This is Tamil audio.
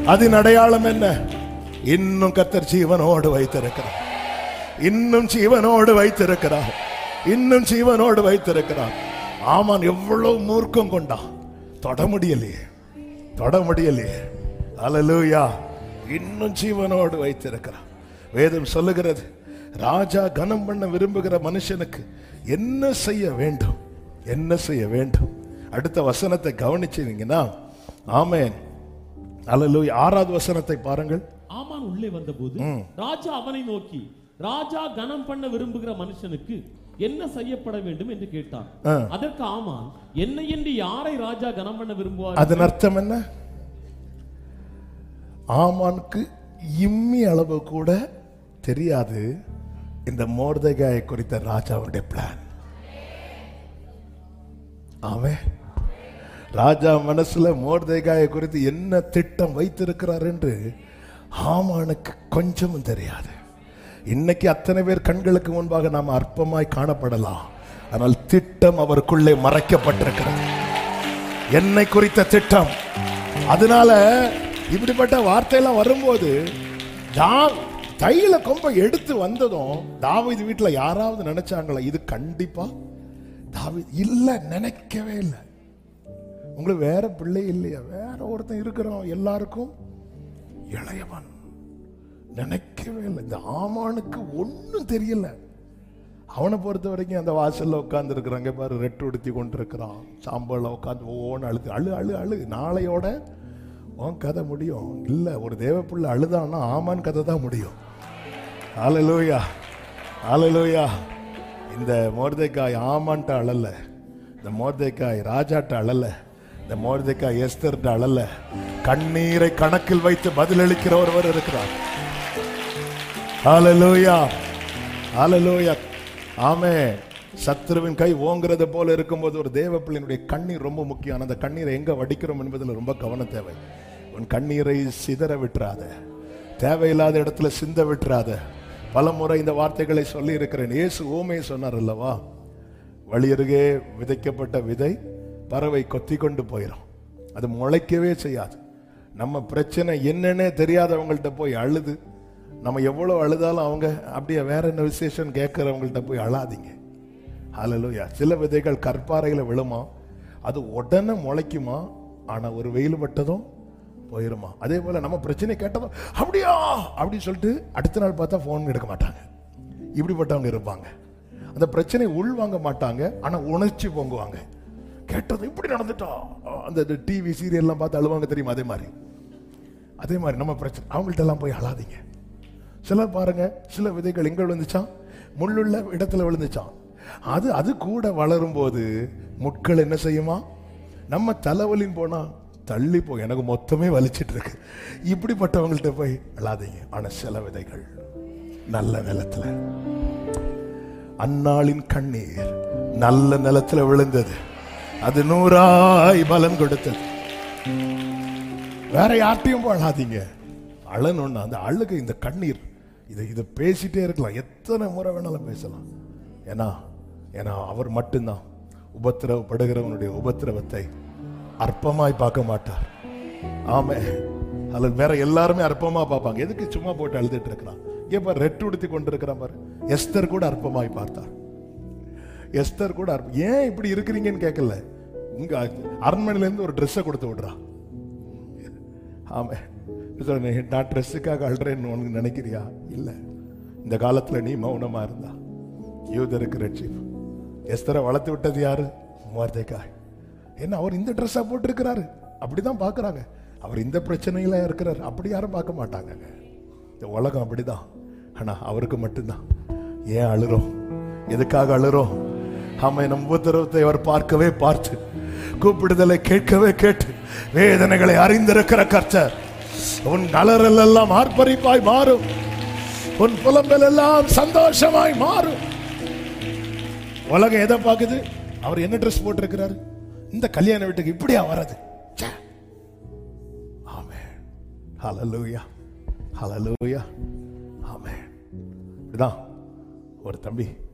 அதன் அடையாளம் என்ன இன்னும் கத்தர் ஜீவனோடு வைத்திருக்கிறார் இன்னும் ஜீவனோடு வைத்திருக்கிறார் இன்னும் ஜீவனோடு வைத்திருக்கிறார் ஆமான் எவ்வளவு மூர்க்கம் கொண்டான் தொட முடியலையே தொட முடியலையே அல்லேலூயா இன்னும் ஜீவனோடு வைத்திருக்கிறார் வேதம் சொல்லுகிறது ராஜா கனம் பண்ண விரும்புகிற மனுஷனுக்கு என்ன செய்ய வேண்டும் என்ன செய்ய வேண்டும் அடுத்த வசனத்தை கவனிச்சீங்கன்னா ஆமென் அல்லேலூயா ஆறாவது வசனத்தை பாருங்கள் ஆமான் உள்ளே வந்தபோது ராஜா அவனை நோக்கி ராஜா கனம் பண்ண விரும்புகிற மனுஷனுக்கு என்ன செய்யப்பட வேண்டும் என்று கேட்டான் ஆ. அதற்கு ஆமான் என்னை என்று யாரை ராஜா கனம் பண்ண விரும்புவார் அதன் அர்த்தம் என்ன ஆமானுக்கு இம்மி அளவு கூட தெரியாது இந்த மோர்தகாயை குறித்த ராஜாவுடைய பிளான் அவன் ராஜா மனசுல மோர்தேகாயை குறித்து என்ன திட்டம் வைத்திருக்கிறார் என்று ஆமானுக்கு கொஞ்சமும் தெரியாது இன்னைக்கு அத்தனை பேர் கண்களுக்கு முன்பாக நாம் அற்பமாய் காணப்படலாம் ஆனால் திட்டம் அவருக்குள்ளே மறைக்கப்பட்டிருக்கிறது என்னை குறித்த திட்டம் அதனால இப்படிப்பட்ட வார்த்தையெல்லாம் வரும்போது தா தைல கொம்பை எடுத்து வந்ததும் தாவீது வீட்டுல யாராவது நினைச்சாங்களா இது கண்டிப்பா தாவீது இல்ல நினைக்கவே இல்லை உங்களுக்கு வேற பிள்ளை இல்லையா வேற ஒருத்தன் இருக்கிறோம் எல்லாருக்கும் இளையவன் நினைக்கவே இல்லை இந்த ஆமானுக்கு ஒண்ணும் தெரியல அவனை பொறுத்த வரைக்கும் அந்த வாசல்ல உட்கார்ந்து இருக்கிறாங்க பாரு ரெட்டு உடுத்தி கொண்டு இருக்கிறான் சாம்பல்ல உட்காந்து ஓன்னு அழுது அழு அழு அழு நாளையோட உன் கதை முடியும் இல்ல ஒரு தேவப்புள்ள அழுதான்னா ஆமான் கதை தான் முடியும் ஆலலூயா ஆலலூயா இந்த மோர்தேக்காய் ஆமான்ட்ட அழல இந்த மோர்தேக்காய் ராஜாட்ட அழல இந்த மோர்தேக்காய் எஸ்தர்ட்ட அழல கண்ணீரை கணக்கில் வைத்து பதிலளிக்கிற ஒருவர் இருக்கிறார் ஹalleluya ஹalleluya ஆமே சத்ருவின் கை ஓங்குறது போல இருக்கும்போது ஒரு தேவ பிள்ளையினுடைய கண்ணீர் ரொம்ப முக்கியம் அந்த கண்ணீரை எங்க வடிக்கிறோம் என்பதில் ரொம்ப கவனம் தேவை உன் கண்ணீரை சிதற விட்டுறாத தேவையில்லாத இடத்துல சிந்த விட்டுறாத பல முறை இந்த வார்த்தைகளை சொல்லி இருக்கிறேன் இயேசு ஓமையை சொன்னார் அல்லவா வழியருகே விதைக்கப்பட்ட விதை பறவை கொத்தி கொண்டு போயிடும் அது முளைக்கவே செய்யாது நம்ம பிரச்சனை என்னன்னே தெரியாதவங்கள்ட்ட போய் அழுது நம்ம எவ்வளவு அழுதாலும் அவங்க அப்படியே வேற என்ன விசேஷம் கேட்கறவங்கள்ட்ட போய் அழாதீங்க ஹalleluya சில விதைகள் கற்பாறையில விழுமா அது உடனே முளைக்குமா ஆனா ஒரு வெயில் பட்டதும் போயிருமா அதே போல நம்ம பிரச்சனை கேட்டதும் அப்படியா அப்படின்னு சொல்லிட்டு அடுத்த நாள் பார்த்தா ஃபோன் எடுக்க மாட்டாங்க இப்படிப்பட்டவங்க இருப்பாங்க அந்த பிரச்சனை உள் வாங்க மாட்டாங்க ஆனா உணர்ச்சி பொங்குவாங்க கேட்டது இப்படி நடந்துட்டா அந்த டிவி சீரியல்லாம் பார்த்து அழுவாங்க தெரியுமா அதே மாதிரி அதே மாதிரி நம்ம பிரச்சனை அவங்கள்ட்ட எல்லாம் போய் அழாதீங்க சிலர் பாருங்க சில விதைகள் எங்க விழுந்துச்சான் முள்ளுள்ள இடத்துல விழுந்துச்சான் அது அது கூட வளரும் போது முட்கள் என்ன செய்யுமா நம்ம தலைவலின்னு போனா தள்ளி போய் எனக்கு மொத்தமே வலிச்சிட்டு இருக்கு இப்படிப்பட்டவங்கள்ட்ட போய் அழாதீங்க ஆனா சில விதைகள் நல்ல நிலத்துல அன்னாளின் கண்ணீர் நல்ல நிலத்துல விழுந்தது அது நூறாய் பலன் கொடுத்தது வேற யார்ட்டையும் போய் அழாதீங்க அழணும்னா அந்த அழுகை இந்த கண்ணீர் இதை இதை பேசிட்டே இருக்கலாம் எத்தனை முறை வேணாலும் பேசலாம் ஏன்னா ஏன்னா அவர் மட்டும்தான் உபத்திரவப்படுகிறவனுடைய உபத்திரவத்தை அற்பமாய் பார்க்க மாட்டார் ஆமே அல்லது வேற எல்லாருமே அற்பமா பார்ப்பாங்க எதுக்கு சும்மா போட்டு அழுதுட்டு இருக்கிறான் இங்கே பாரு ரெட்டு உடுத்தி கொண்டு இருக்கிறான் பாரு எஸ்தர் கூட அற்பமாய் பார்த்தார் எஸ்தர் கூட அற்ப- ஏன் இப்படி இருக்கிறீங்கன்னு கேட்கல உங்க அரண்மனையில இருந்து ஒரு ட்ரெஸ்ஸை கொடுத்து விடுறா ஆமா சொல்றேன், நான் ட்ரெஸ்ஸுக்காக அழுறேன்னு உனக்கு நினைக்கிறியா இல்ல இந்த காலத்துல நீ மௌனமா இருந்தா யூதருக்கு ரட்சிப்பு எஸ்தரை வளர்த்து விட்டது யாரு மோர்தேக்காய் என்ன அவர் இந்த ட்ரெஸ்ஸா போட்டிருக்கிறாரு அப்படிதான் பார்க்கறாங்க அவர் இந்த பிரச்சனையில இருக்கிறார் அப்படி யாரும் பார்க்க மாட்டாங்க இந்த உலகம் அப்படிதான் ஆனா அவருக்கு மட்டும்தான் ஏன் அழுறோம் எதுக்காக அழுறோம் ஆமை நம் உத்தரவத்தை அவர் பார்க்கவே பார்த்து கூப்பிடுதலை கேட்கவே கேட்டு வேதனைகளை அறிந்திருக்கிற கர்த்தர் உன் கலரல் எல்லாம் ஆர்ப்பரிப்பாய் மாறும் உன் புலம்பல் எல்லாம் சந்தோஷமாய் மாறும் உலகம் எதை பார்க்குது அவர் என்ன ட்ரெஸ் போட்டிருக்கிறாரு இந்த கல்யாண வீட்டுக்கு இப்படியா வர்றது ச்சே. ஆமென் ஹalleluya ஹalleluya ஆமென் இதான் ஒரு தம்பி